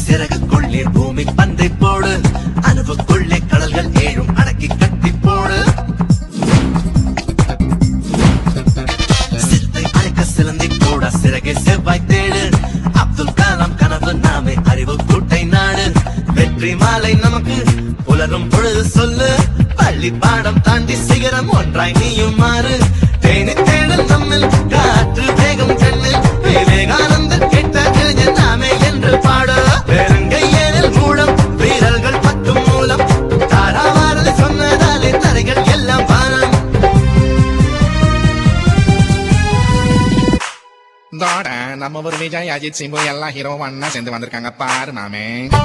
சிறகுக்குள்ளே பூமி பந்தை போடு அணுவுக்குள்ளே கடல்கள் ஏழும் அடக்கி கட்டி போடு சிறுத்தை அழைக்க சிலந்தி கூட சிறகை செவ்வாய் தேடு அப்துல் கலாம் கனவு நாமே அறிவு கூட்டை நாடு வெற்றி மாலை நமக்கு புலரும் பொழுது சொல்லு பள்ளி பாடம் தாண்டி சிகரம் ஒன்றாய் நீயும் மாறு தேனி தேடல் நம்மில் காற்று வேகம் கண்ணில் விவேகானந்தர் கேட்ட இளைஞர் நாமே என்று பாடு பெருங்கையனில் மூலம் வீரர்கள் பத்தும் மூலம் தாராவாரதி சொன்னதாலே தரைகள் எல்லாம் வானம் தோட நம்ம ஒரு விஜய் அஜித் சிம்பு எல்லா ஹீரோ ஒன்னா சேர்ந்து வந்திருக்காங்க பாரு மாமே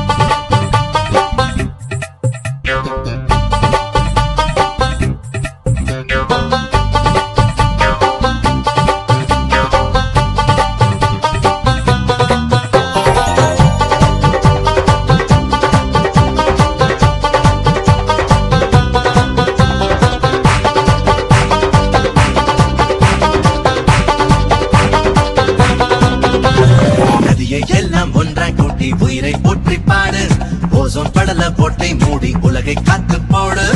நதியை எல்லாம் ஒன்றாய் கூட்டி உயிரை போற்றி பாடு ஓசோன் படல போட்டை மூடி உலகை காத்து போடு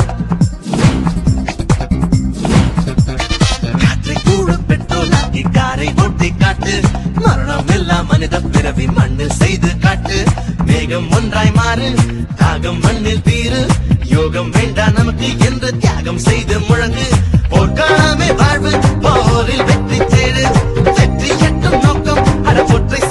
காற்றை கூடு பெட்ரோலாக்கி காரை ஓட்டி காட்டு மரணம் எல்லாம் மனித பிறவி மண்ணில் செய்து காட்டு மேகம் ஒன்றாய் மாறு தாகம் மண்ணில் தீரு யோகம் வேண்டாம் நமக்கு என்று தியாகம் செய்து முழங்கு போர்க்காலமே வாழ்வு போரில் வெற்றி தேடு வெற்றி எட்டும் நோக்கம் அட ஒற்றை